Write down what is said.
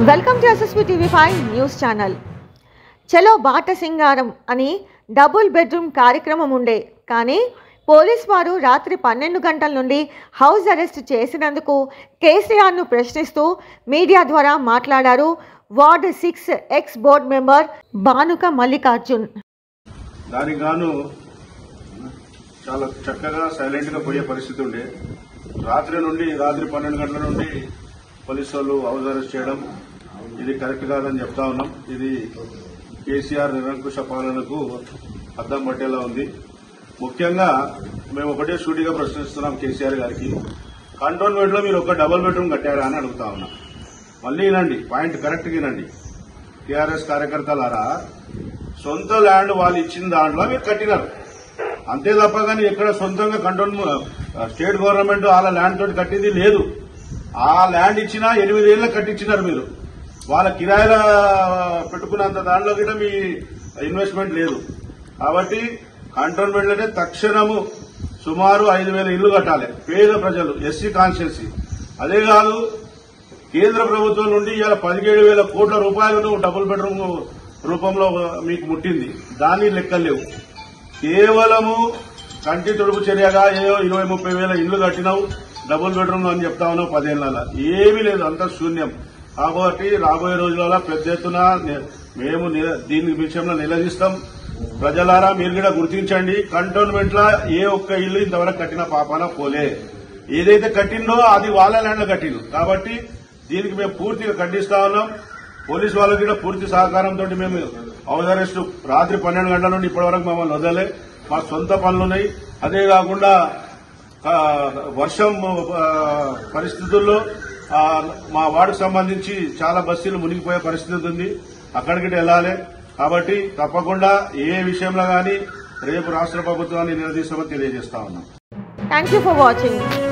welcome to SSP TV five news channel చలో బాట సింగారం అని డబుల్ బెడ్రూమ్ కార్యక్రమం ఉండే కానీ పోలీస్ వారు రాత్రి పన్నెండు గంటల నుండి హౌస్ అరెస్ట్ చేసినందుకు కేసీఆర్ను ప్రశ్నిస్తూ మీడియా ద్వారా మాట్లాడారు ward six ex board member Bhanuka Mallikarjun దానికి గాను చాలా చక్కగా సైలెంట్ గా పోయే పరిస్థితి ఉండే రాత్రి నుండి రాత్రి పన్నెండు గంటల నుండి పోలీసు వాళ్ళు హౌస్ అరెస్ట్ చేయడం ఇది కరెక్ట్ కాదని చెప్తా ఉన్నాం ఇది కేసీఆర్ నిరంకుశ పాలనకు అద్దం పట్టేలా ఉంది ముఖ్యంగా మేము ఒకటే సూటిగా ప్రశ్నిస్తున్నాం కేసీఆర్ గారికి కంటోన్మెంట్ లో మీరు ఒక డబుల్ బెడ్రూమ్ కట్టారా అని అడుగుతా ఉన్నాం మళ్ళీ వినండి పాయింట్ కరెక్ట్ వినండి టీఆర్ఎస్ కార్యకర్తలారా సొంత ల్యాండ్ వాళ్ళు ఇచ్చిన దాంట్లో మీరు కట్టినారు అంతే తప్ప కానీ ఎక్కడ సొంతంగా కంట్రోల్ స్టేట్ గవర్నమెంట్ వాళ్ళ ల్యాండ్ తోటి కట్టింది లేదు ఆ ల్యాండ్ ఇచ్చినా ఎనిమిదేళ్లకు కట్టించినారు మీరు వాళ్ళ కిరాయిల పెట్టుకున్నంత దాంట్లో కూడా మీ ఇన్వెస్ట్మెంట్ లేదు కాబట్టి కంటోన్మెంట్ లోనే తక్షణము సుమారు ఐదు వేల ఇళ్లు కట్టాలి పేద ప్రజలు ఎస్సీ కాన్స్టిట్యున్సీ అదే కాదు కేంద్ర ప్రభుత్వం నుండి ఇవాళ పదిహేడు వేల కోట్ల రూపాయలను డబుల్ బెడ్రూమ్ రూపంలో మీకు ముట్టింది దాని లెక్కలేవు కేవలము కంటి తొడుపు చర్యగా ఏదో ఇరవై ముప్పై వేల ఇళ్లు కట్టినావు డబుల్ బెడ్రూమ్ అని చెప్తా ఉన్నావు పదేళ్ల ఏమీ లేదు అంత శూన్యం కాబట్టి రాబోయే రోజులలో పెద్ద ఎత్తున ని- మేము నిల- దీని విషయంలో నిలదీస్తాం ప్రజలారా మీరు కూడా గుర్తించండి కంటోన్మెంట్ లో ఏ ఒక్క ఇల్లు ఇంతవరకు కట్టిన పాపాన పోలే ఏదైతే కట్టిందో అది వాళ్ళ ల్యాండ్ లో కట్టిండు కాబట్టి దీనికి మేము పూర్తిగా ఖండిస్తా ఉన్నాం పోలీసు వాళ్ళకి కూడా పూర్తి సహకారంతో మేము హౌస్ అరెస్ట్ రాత్రి పన్నెండు గంటల నుండి ఇప్పటి వరకు మమ్మల్ని వదలలే మా సొంత పనులున్నాయి అదే కాకుండా ఆ, వర్షం ఆ, పరిస్థితుల్లో ఆ, మా వార్డుకు సంబంధించి చాలా బస్తీలు మునిగిపోయే పరిస్థితి ఉంది అక్కడికి వెళ్ళాలి కాబట్టి తప్పకుండా ఏ విషయంలో గానీ రేపు రాష్ట్ర ప్రభుత్వాన్ని నిలదీస్తామని తెలియజేస్తా ఉన్నాం థ్యాంక్ యూ ఫర్ వాచింగ్